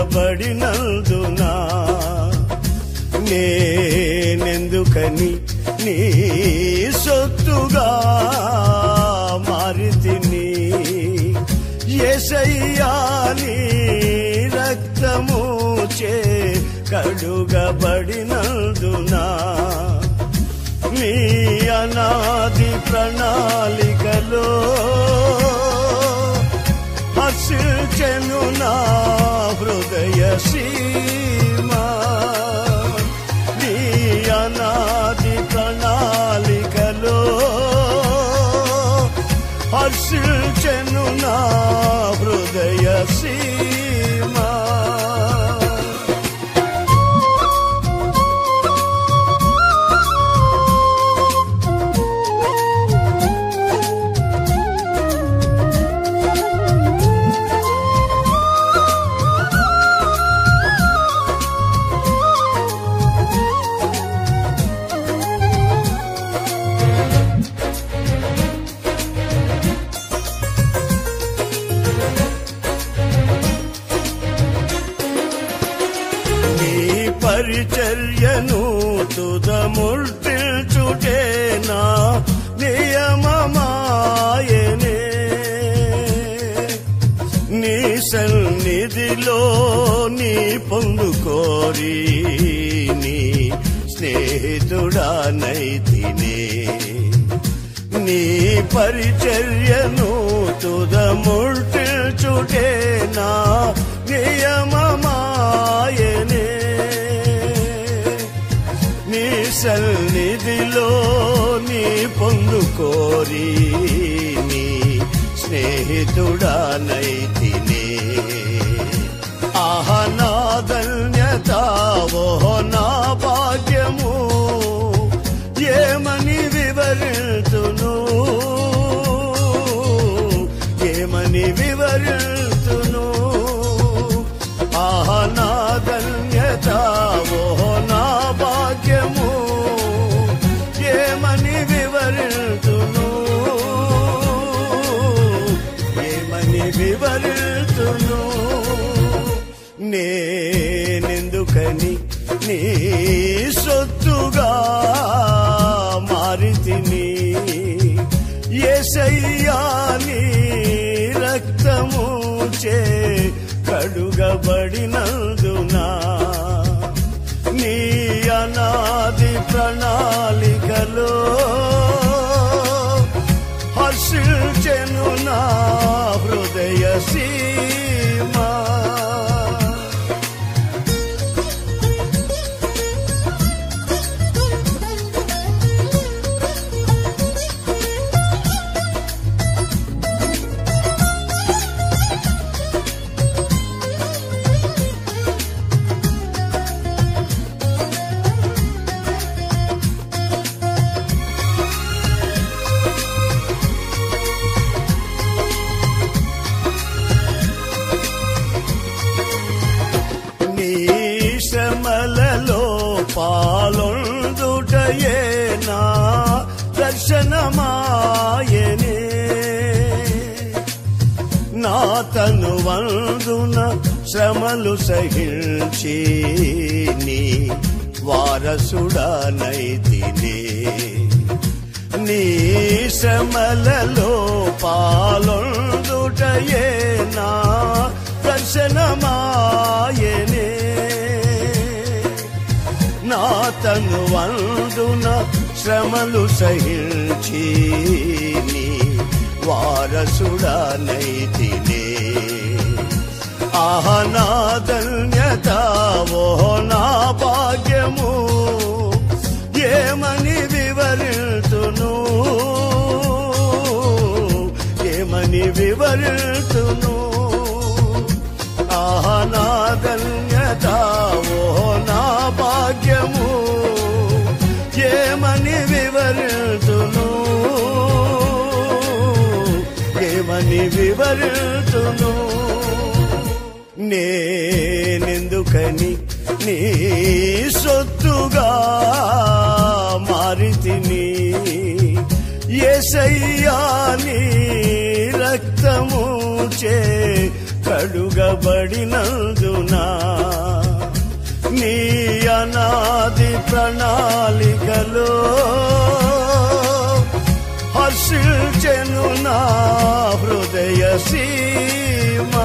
కడుగబడినందునా నేనెందుకని నీ సొత్తుగా మారితిని ఎసయ్యాని రక్తము చే కడుగబడినందునా నీ అనాది ప్రణాళికలో హర్షించెను నా హృదయ సీమా నీ అనాది ప్రణాళికలో హర్షించెను నా హృదయ సీమా నీ పరిచర్యను తుదముల్చుటేనా నియమమాయనే నీ సన్నిధిలో నీ పొందుకోరి నీ స్నేహితుడానైతినే నీ పరిచర్యను తుదముల్చుటేనా నియమమాయనే నీ సన్నిధిలో నీ పొందుకోరి నీ స్నేహితుడానైతినే ఆహ నా ధన్యత ఓహో నా భాగ్యము ఏమని వివరితును ఏమని వివరితును ఆహ నా ధన్యత ఓహో నా భాగ్యము ఏమని వివరితును ఏమని వివరితును నేనెందుకని నీ సొత్తుగా మారితిని ఏసయ్యాని రక్తము చే కడుగబడినందునా నీ అనాది ప్రణాళికలో హర్షించెను నా హృదయ సీమా నీ శ్రమలలో పాలొందుటయే నా దర్శనమాయనే నా తను వందున శ్రమలు సహించి నీ వారసుడనైతినే నీ శ్రమలలో పాలొందుటయే నా దర్శనమాయనే నా తను వందున శ్రమలు సహించి నీ వారసుడనైతినే ఆహ నా ధన్యత ఓహో నా భాగ్యము ఏమని వివరితును ఏమని వివరితును ఆహ నా ధన్యత ఓహో నా భాగ్యము ఏమని వివరితును ఏమని వివరితును నేనెందుకని నీ సొత్తుగా మారితిని ఏసయ్యాని రక్తము చే కడుగబడినందున జన్మమునా నీ అనాది ప్రణాళికలో హర్షించెను నా హృదయ సీమా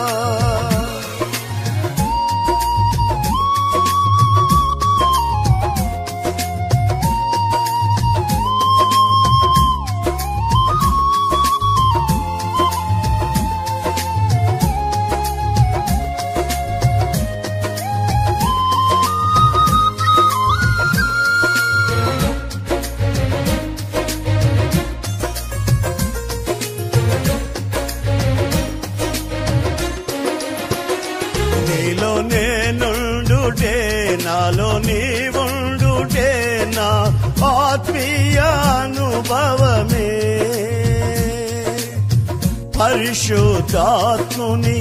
నీలో నేనుండుటే నాలో నీవుండుటే నా ఆత్మీయ అనుభవమే పరిశుద్ధాత్ముని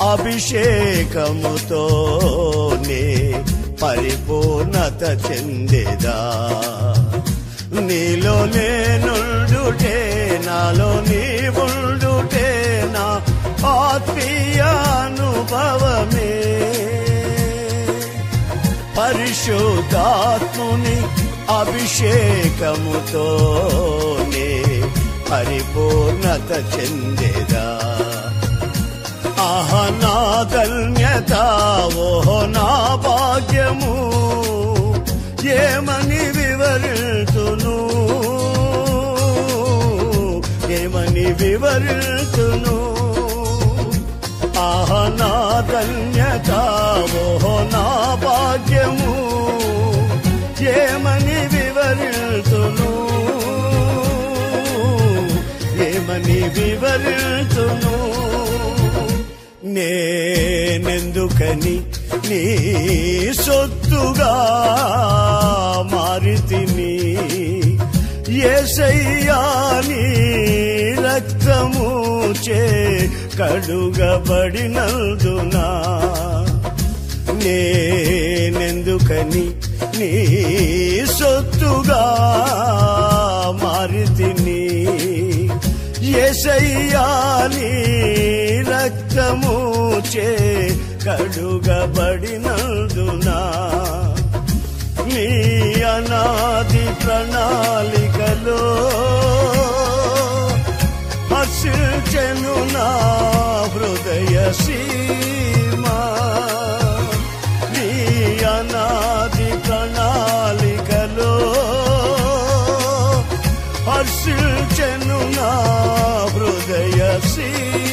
అభిషేకముతోనే పరిపూర్ణత చెందేదా నీలో నేనుండుటే నాలో నీవుండుటే నా ఆత్మీయ అనుభవమే పరిశుద్ధాత్ముని అభిషేకముతోనే పరిపూర్ణత చెందేదా ఆహ నా ధన్యత ఓహో నా భాగ్యము ఏమని వివరితును ఏమని వివరితును ఆహ నా ధన్యత ఓహో నా భాగ్యము ఏమని వివరితును ఏమని వివరితును నేనెందుకని నీ సొత్తుగా మారితిని ఏసయ్యాని రక్తము చే కడుగబడినందునా నేనెందుకని నీ సొత్తుగా మారితిని ఏసయ్యాని రక్తము చే కడుగబడినందునా నీ అనాది ప్రణాళికలో హర్షించెను నా హృదయ సీమా నీ అనాది ప్రణాళికలో హర్షించెను నా హృదయ సీమా